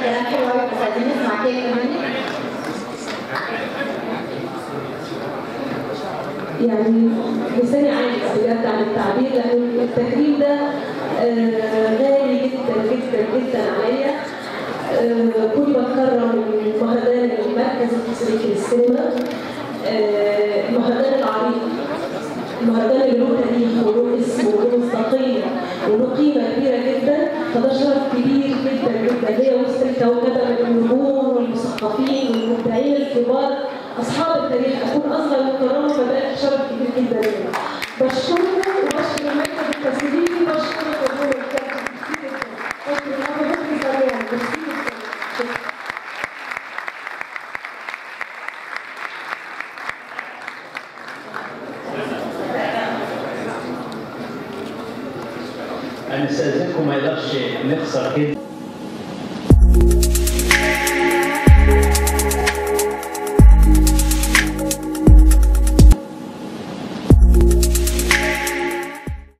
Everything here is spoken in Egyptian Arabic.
كلام حلو قوي بس عايزين نسمع كلمه منك يعني لساني عاجز بجد عن التعبير لان التكريم ده آه، غالي جدا جدا جدا عليا آه، كنت بتكرم من مهرجان المركز التسويقي للسينما آه، المهرجان العريق المهرجان اللي له تاريخ وله اسم وله مصداقيه وله قيمه كبيره جدا فده شرف كبير جدا جدا ليا وسط الكوكبه من النجوم والمثقفين والمبدعين الكبار اصحاب التاريخ اكون اصغر من كرامه فده شرف كبير جدا ليا بشكركم وبشكر المركز التسويقي وبشكر الجمهور بجد ميرسي جدا بشكر الأب حسني سلام ميرسي جدا انا استاذنكم ما يقدرش نخسر كده